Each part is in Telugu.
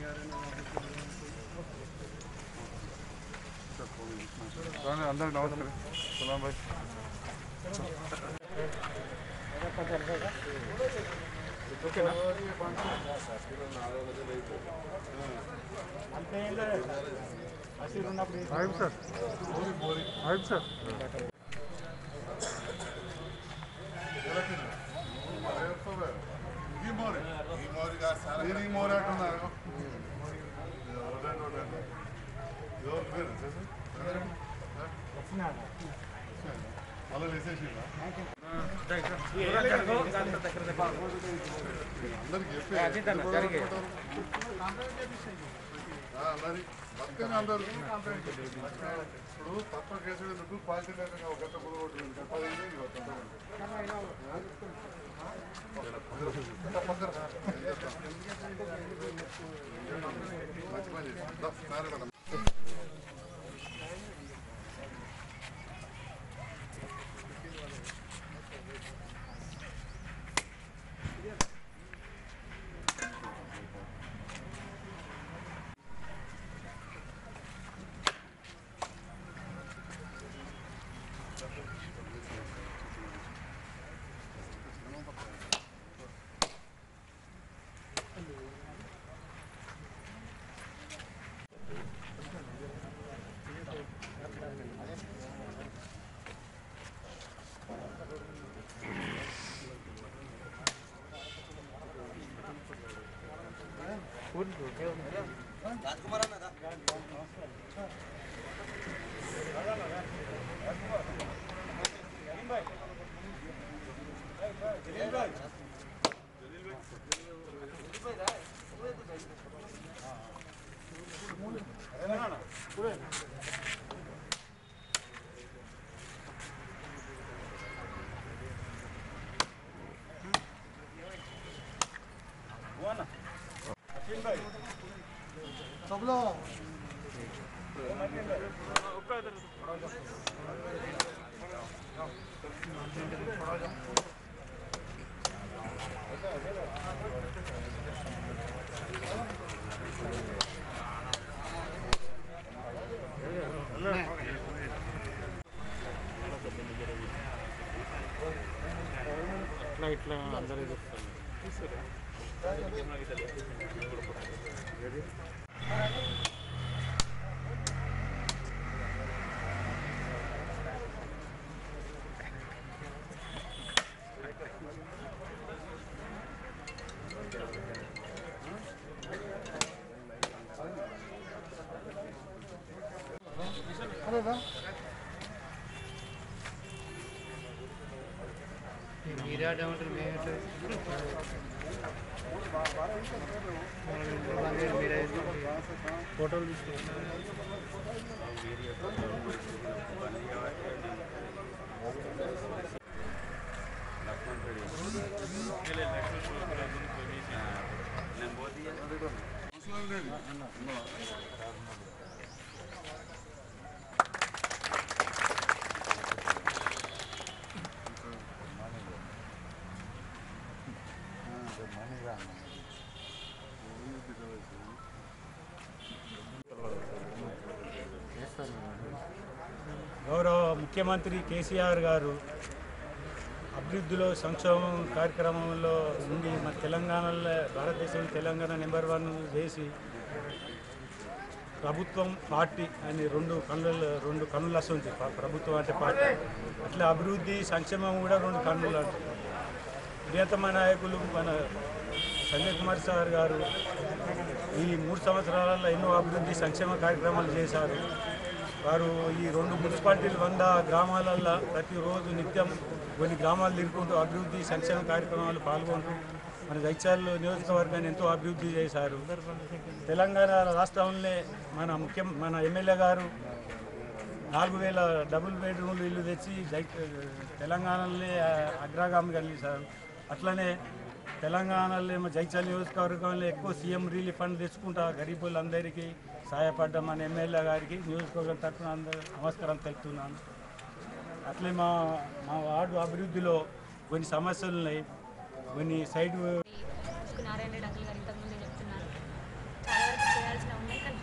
అందరికి నమస్కారం సలాం భాయ్ ఆయిల్ సార్ ఆయిల్ సార్ ఈ మోరే ఈ మోరి కాదు సార్ నేను ఈ మోరే అంటున్నారు ఎవరు పేరు సార్ మళ్ళీ వేసేసిందా అందరికి చెప్పి ఆ, మరి పక్కనే అందరు ఇప్పుడు తప్ప కేసు ఎందుకు పార్టీ లేక ఒక గంట కుదరగొట్టింది చెప్పాలి మంచి పని చేసి ఇట్లా ఇట్లా అందరూ ఫోటోలు తీసుకుంటాం గౌరవ ముఖ్యమంత్రి కేసీఆర్ గారు అభివృద్ధిలో సంక్షేమం కార్యక్రమంలో నుండి మన తెలంగాణలో భారతదేశం తెలంగాణ నెంబర్ వన్ చేసి ప్రభుత్వం పార్టీ అని రెండు కన్నుల రెండు కన్నులు వస్తుంది ప- ప్రభుత్వం అంటే పార్టీ అట్లా అభివృద్ధి సంక్షేమం కూడా రెండు కన్నులు అంటారు ప్రియతమ నాయకులు మన సంజయ్ కుమార్ సార్ గారు ఈ మూడు సంవత్సరాలలో ఎన్నో అభివృద్ధి సంక్షేమ కార్యక్రమాలు చేశారు వారు ఈ రెండు మున్సిపాలిటీలు వంద గ్రామాలల్లో ప్రతిరోజు నిత్యం కొన్ని గ్రామాలు తిరుగుకుంటూ అభివృద్ధి సంక్షేమ కార్యక్రమాలు పాల్గొంటూ మన జైత్యాల నియోజకవర్గాన్ని ఎంతో అభివృద్ధి చేశారు తెలంగాణ రాష్ట్రంలో మన ముఖ్యం మన ఎమ్మెల్యే గారు నాలుగు వేల డబుల్ బెడ్రూమ్లు ఇల్లు తెచ్చి జై తెలంగాణలో అగ్రగామి కలిగించారు అట్లనే తెలంగాణలో ఏమో జైచల్ నియోజకవర్గంలో ఎక్కువ సీఎం రిలీఫ్ ఫండ్ తెచ్చుకుంటా గరీబులందరికీ సహాయపడ్డ మన ఎమ్మెల్యే గారికి నియోజకవర్గం తరఫున అందరూ నమస్కారం తెలుపుతున్నాను అట్లే మా మా వార్డు అభివృద్ధిలో కొన్ని సమస్యలు ఉన్నాయి కొన్ని సైడ్ నారాయణ రెడ్డి అంకుల్ గారు ఇంతకుముందే చెప్తున్నారు చాలా వరకు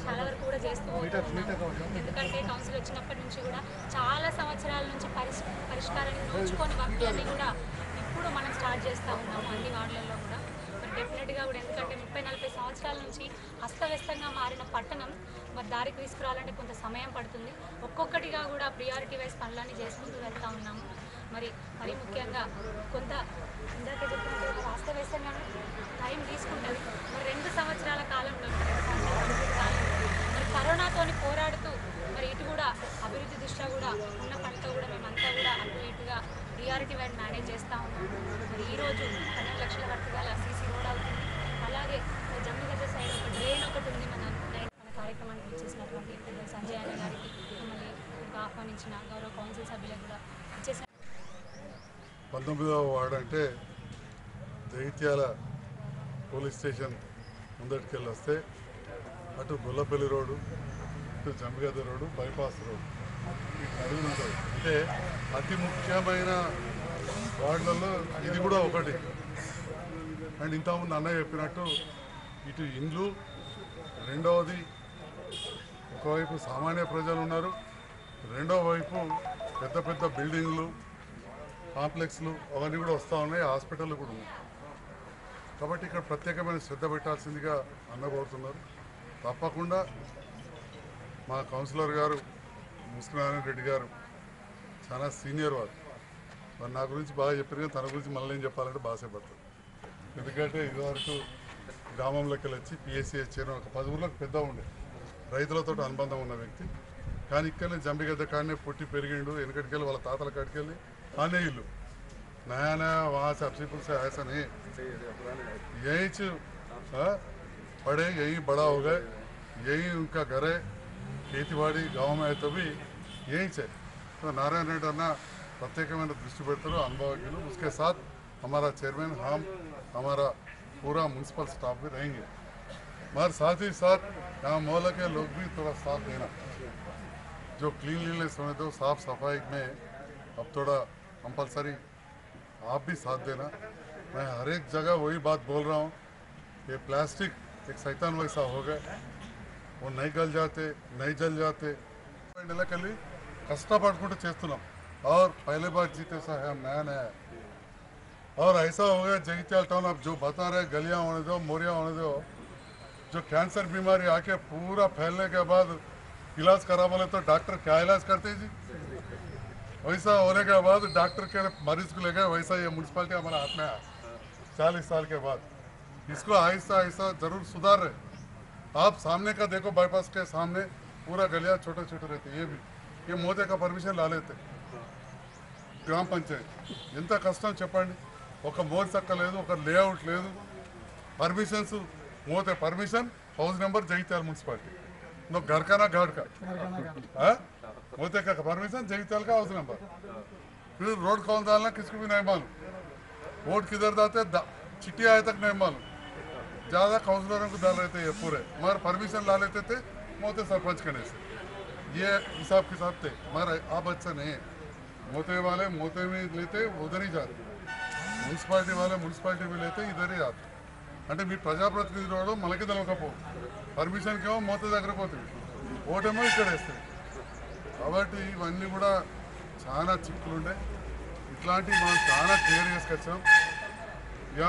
చాలా వరకు కూడా చేస్తూ పోతున్నాము ఎందుకంటే కౌన్సిల్ వచ్చినప్పటి నుంచి కూడా చాలా సంవత్సరాల నుంచి పరిష్ పరిష్కారాన్ని నోచుకొని భక్తులని కూడా ఇప్పుడు మనం స్టార్ట్ చేస్తూ ఉన్నాము అన్ని వార్డులలో కూడా మరి డెఫినెట్గా కూడా ఎందుకంటే ముప్పై నలభై సంవత్సరాల నుంచి అస్తవ్యస్తంగా మారిన పట్టణం మరి దారికి తీసుకురావాలంటే కొంత సమయం పడుతుంది ఒక్కొక్కటిగా కూడా ప్రియారిటీ వైజ్ పనులన్నీ చేసుకుంటూ వెళ్తూ ఉన్నాము మరి మరి ముఖ్యంగా కొంత ఇందాక చెప్పినట్టు మరి అస్తవ్యస్తంగా టైం తీసుకుంటుంది మరి రెండు సంవత్సరాల కాలంలో రెండు సంవత్సరాల అభివృద్ధి కాలంలో మరి కరోనాతోని పోరాడుతూ మరి ఇటు కూడా అభివృద్ధి దృష్ట్యా కూడా ఉన్న పనితో కూడా మేమంతా కూడా అటు ఇటుగా ప్రియారిటీ వైడ్ మేనేజ్ చేస్తూ ఉన్నాం మరి ఈరోజు పన్నెండు లక్షల వరకు గల సీసీ రోడ్ అవుతుంది అలాగే జమ్మిగడ్డ సైడ్ ఒక డ్రైన్ ఒకటి ఉంది మన మన కార్యక్రమానికి ఇచ్చేసినటువంటి పెద్ద సంజయ్ అన్న గారికి మిమ్మల్ని ఇక్కడికి ఆహ్వానించిన గౌరవ కౌన్సిల్ సభ్యులకు కూడా ఇచ్చేసిన పంతొమ్మిదవ వార్డు అంటే జగిత్యాల పోలీస్ స్టేషన్ ముందటికెళ్ళి వస్తే అటు గొల్లపల్లి రోడ్డు ఇటు జంబగద్ద రోడ్డు బైపాస్ రోడ్డు ఈ నడుగులు ఉంటుంది అంటే అతి ముఖ్యమైన వార్డులలో ఇది కూడా ఒకటి అండ్ ఇంతకుముందు అన్నయ్య చెప్పినట్టు ఇటు ఇండ్లు రెండవది ఒకవైపు సామాన్య ప్రజలు ఉన్నారు రెండో వైపు పెద్ద పెద్ద బిల్డింగ్లు కాంప్లెక్స్లు అవన్నీ కూడా వస్తూ ఉన్నాయి హాస్పిటల్ కూడా ఉన్నాయి కాబట్టి ఇక్కడ ప్రత్యేకమైన శ్రద్ధ పెట్టాల్సిందిగా అన్నబోతున్నారు తప్పకుండా మా కౌన్సిలర్ గారు ముస్లినారాయణ రెడ్డి గారు చాలా సీనియర్ వారు మరి నా గురించి బాగా చెప్పారు కానీ తన గురించి మళ్ళీ ఏం చెప్పాలంటే బాసేపడుతుంది ఎందుకంటే ఇదివరకు గ్రామంలోకి వెళ్ళి వచ్చి పిఎస్సీ వచ్చాను ఒక పది ఊర్లకు పెద్ద ఉండే రైతులతో అనుబంధం ఉన్న వ్యక్తి కానీ ఇక్కడనే జంబిగద్ద కాడనే పుట్టి పెరిగిండు వెనకటికెళ్ళి వాళ్ళ తాతల కాడికి వెళ్ళి ఆనే ఇల్లు नया नया वहाँ से अपसीपुर से ऐसा नहीं यहीं से हाँ, पढ़े यहीं बड़ा हो गए यहीं उनका घर है खेती बाड़ी गाँव में है तो भी यहीं से तो नारायण रेड्डी अन्ना ప్రత్యేకమైన దృష్టి పెడతారు అనుభవజ్ఞులు उसके साथ हमारा चेयरमैन हम हमारा पूरा म्यूनसिपल स्टाफ भी रहेंगे मगर साथ ही साथ यहाँ मोहल्ले के लोग भी थोड़ा साथ देना जो क्लीनलीनेस होने दो साफ सफाई में अब थोड़ा कंपलसरी आप भी साथ देना मैं हर एक जगह वही बात बोल रहा हूँ ये प्लास्टिक एक शैतान वैसा हो गए वो नहीं गल जाते नहीं जल जाते నెలకెళ్ళి కష్టపడుకుంటూ చేస్తున్నాం और पहले बार जीते सा है हम नया नया है और ऐसा हो गया जगित्याल टाउन आप जो बता रहे गलियां होने दो मोरिया होने दो जो कैंसर बीमारी आके पूरा फैलने के बाद इलाज करा बोले तो डॉक्टर क्या इलाज करते हैं जी वैसा होने के बाद डॉक्टर के मरीज को लेकर वैसा ये म्यूनसिपालिटी हमारे हाथ में आया चालीस साल के बाद इसको आहिस्ता आहिस्ता जरूर सुधार रहे आप सामने का देखो बाईपास के सामने पूरा गलियां छोटे छोटे रहते ये भी ये మోదే का పర్మిషన్ లాలేతే గ్రామ పంచాయతీ ఎంత కష్టం చెప్పండి ఒక మోర్ చక్క లేదు ఒక లేఅవుట్ లేదు పర్మిషన్స్ మోతే permission house number Jagtial municipality నువ్వు గడకనా ఘాట్కా हाँ? मोते का परमिशन जगताल का हाउस नंबर फिर रोड कौन डालना किसको भी नहीं मालूम वोट किधर जाते दा- चिट्ठी आए तक नहीं मालूम ज़्यादा काउंसलरों को डाल रहे थे ये पूरे मगर परमिशन ला लेते थे मोते सरपंच करने से ये हिसाब किताब थे मगर अब अच्छा नहीं है मोते वाले मोते में लेते उधर ही जाते మున్సిపాలిటీ వాళ్ళే మున్సిపాలిటీ వీళ్ళు అయితే ఇద్దరే రాదు అంటే మీ ప్రజాప్రతినిధి రావడం మనకి తెలవకపో పర్మిషన్కి ఏమో మూత దగ్గర పోతుంది ఓటేమో ఇక్కడ వేస్తుంది కాబట్టి ఇవన్నీ కూడా చాలా చిక్కులుండే ఇట్లాంటివి మనం చాలా క్లియర్ చేసుకొచ్చాం యా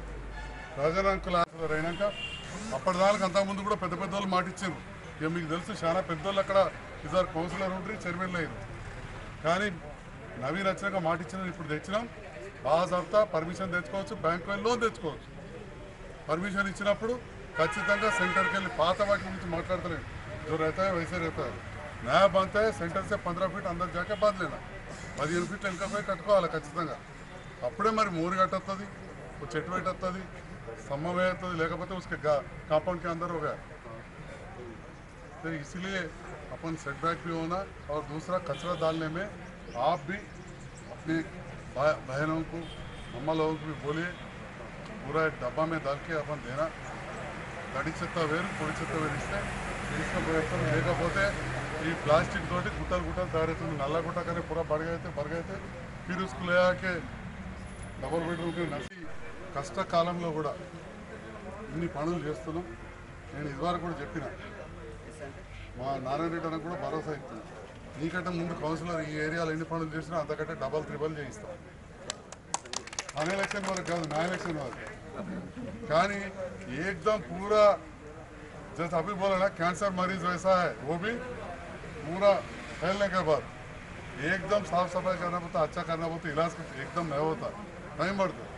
రాజనాంకుల ఆశలు అయినాక అప్పటిదానికి అంతకుముందు కూడా పెద్ద పెద్ద వాళ్ళు మాట ఇచ్చారు ఇక మీకు తెలుసు చాలా పెద్దోళ్ళు అక్కడ ఇద్దరు కౌన్సిలర్ ఉంటారు చైర్మన్లు అయ్యారు కానీ నవీన్ వచ్చినాక మాట ఇచ్చిన ఇప్పుడు తెచ్చినాం బాగా సర్తా పర్మిషన్ తెచ్చుకోవచ్చు బ్యాంక్ లోన్ తెచ్చుకోవచ్చు పర్మిషన్ ఇచ్చినప్పుడు ఖచ్చితంగా సెంటర్కి వెళ్ళి పాత వాటి గురించి మాట్లాడతలేదు जो रहता है वैसे रहता है नया बनता है సెంటర్ से पंद्रह फीट अंदर जाके बांध लेना పదిహేను ఫీట్లు వెనక పోయి కట్టుకోవాలి ఖచ్చితంగా అప్పుడే మరి మూరు కట్టొస్తుంది ఓ చెట్టు పెట్టొస్తుంది స్తంభం వేస్తుంది లేకపోతే उसके కాంపౌండ్ के अंदर होगा तो इसलिए अपन सेटबैक भी होना और दूसरा कचरा डालने में आप भी अपने भा- बहनों को अम्मा लोगों को भी बोलिए पूरा एक डब्बा में डाल के अपन देना తడి చెత్త వేరు పొడి చెత్త వేరు ఇస్తే తీసుకుపోయేస్తాం లేకపోతే ఈ ప్లాస్టిక్ తోటి గుట్టలు గుట్టలు తయారవుతుంది నల్ల గుట్ట కానీ పూరా బడగైతే బరగైతే ఫిర్ उसको ले आके డబుల్ బెడ్రూమ్కి నచ్చి కష్టకాలంలో కూడా ఇన్ని పనులు చేస్తున్నాం నేను ఇదివరకు కూడా చెప్పిన మా నారాయణ రెడ్డి అన్న కూడా భరోసా ఇస్తుంది నీకంటే ముందు కౌన్సిలర్ ఈ ఏరియాలో ఎన్ని పనులు చేసినా అంతకంటే డబల్ త్రిబల్ చేయిస్తాం మన ఎలక్షన్ వరకు కాదు నా ఎలక్షన్ వరకు కానీ एकदम पूरा जैसे अभी बोला ना कैंसर मरीज वैसा है वो भी पूरा फैलने के बाद एकदम साफ सफाई करना पड़ता अच्छा करना पड़ता इलाज एकदम नहीं होता टाइम पड़ता